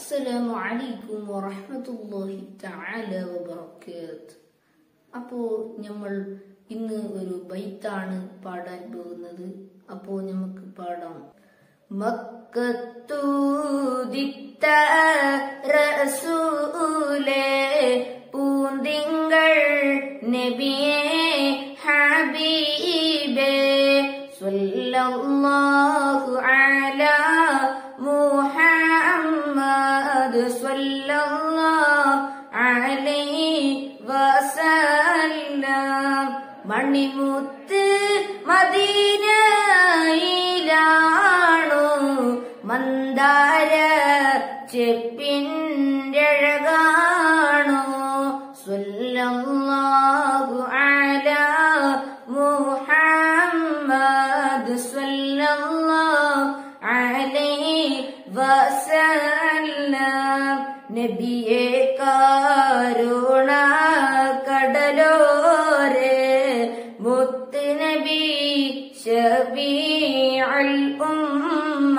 അസ്സലാമു അലൈക്കും വറഹ്മത്തുള്ളാഹി തആല വബറകാത്ത് അപ്പോ നമ്മൾ ഇന്ന് ഒരു ബൈത്താണ് പാടാൻ പോകുന്നത് അപ്പോ നമുക്ക് പാടാം മക്കത്തൂതിത്ത റസൂലേ പൂന്തിങ്കൾ നബിയേ ഹബീബേ സ്വല്ലല്ലാഹു അലാ മുഹമ്മദ് സ്വല്ലല്ലാഹു അലൈഹി വസല്ലം മണിമുത്ത് മദീനയിലാണു മന്ദാര ചെപ്പിൻ്റഴകാണു സ്വല്ലല്ലാഹു അലാ മുഹമ്മദ് സ്വല്ലല്ലാഹു അലൈഹി വസല്ലം നബിയെ കാരുണ കടലോരെ മുത്ത് നബി ഷബീഉൽ ഉമ്മ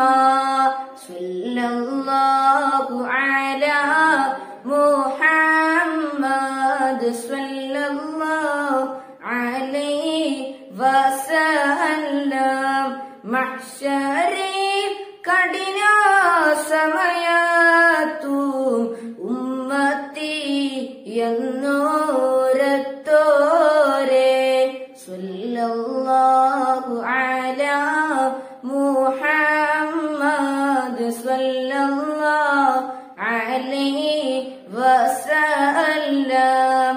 സ്വല്ലല്ലാഹു അലാ മുഹമ്മദ് സ്വല്ലല്ലാഹു അലൈഹി വസല്ലം മഹ്ശരി കഠിന സമയത്തും ഉമ്മത്തി എന്നോരത്തോരെ സ്വല്ലല്ലാഹു അലാ മുഹമ്മദ് സ്വല്ലല്ലാഹു അലൈഹി വസല്ലം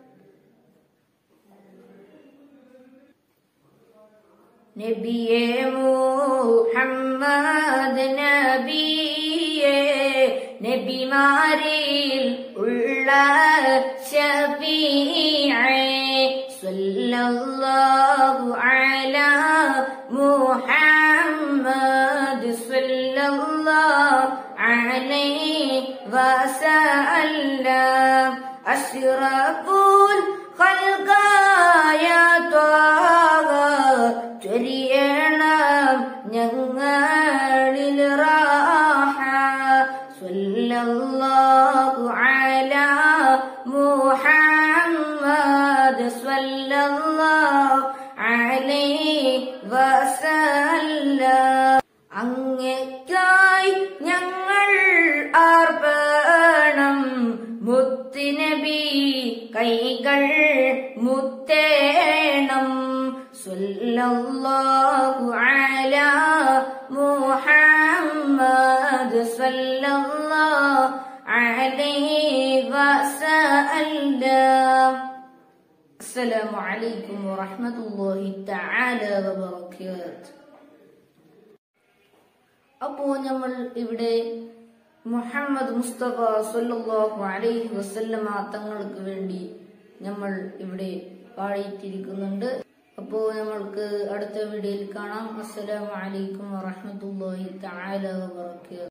നബിയെ മുഹമ്മദ് നബിയെ നബിമാരിൽ ഉള്ള ശഫീഅേ സ്വല്ലല്ലാഹു അലാ മുഹമ്മദ് സ്വല്ലല്ലാഹു അലൈഹി വസല്ലം അഷ്റഫുൽ ഖൽഖായ ത്വാഹ ചൊരിയണം ഞങ്ങളിൽ റാഹ സ്വല്ലല്ലാഹു അലാ മുഹമ്മദ് സ്വല്ലല്ലാഹു അലൈഹി വസല്ലം അങ്ങേക്കായി ഞങ്ങൾ അർപ്പണം മുത്തുനബി കൈകൾ മുത്തേണം സ്വല്ലല്ലാഹു അലാ മുഹമ്മദ് സ്വല്ലല്ലാഹു അലൈഹി വസല്ലം അസ്സലാമു അലൈക്കും വറഹ്മത്തുള്ളാഹി തആല വബറകാത്ത് അപ്പോ നമ്മൾ ഇവിടെ മുഹമ്മദ് മുസ്തഫ സല്ലല്ലാഹു അലൈഹി വസല്ലമ തങ്ങൾക്ക് വേണ്ടി നമ്മൾ ഇവിടെ പാടിയിട്ടിരിക്കുന്നുണ്ട് അപ്പോ നമ്മൾക്ക് അടുത്ത വീഡിയോയിൽ കാണാം അസ്സലാമു അലൈക്കും വറഹ്മത്തുള്ളാഹി തആല വബറകാത്ത്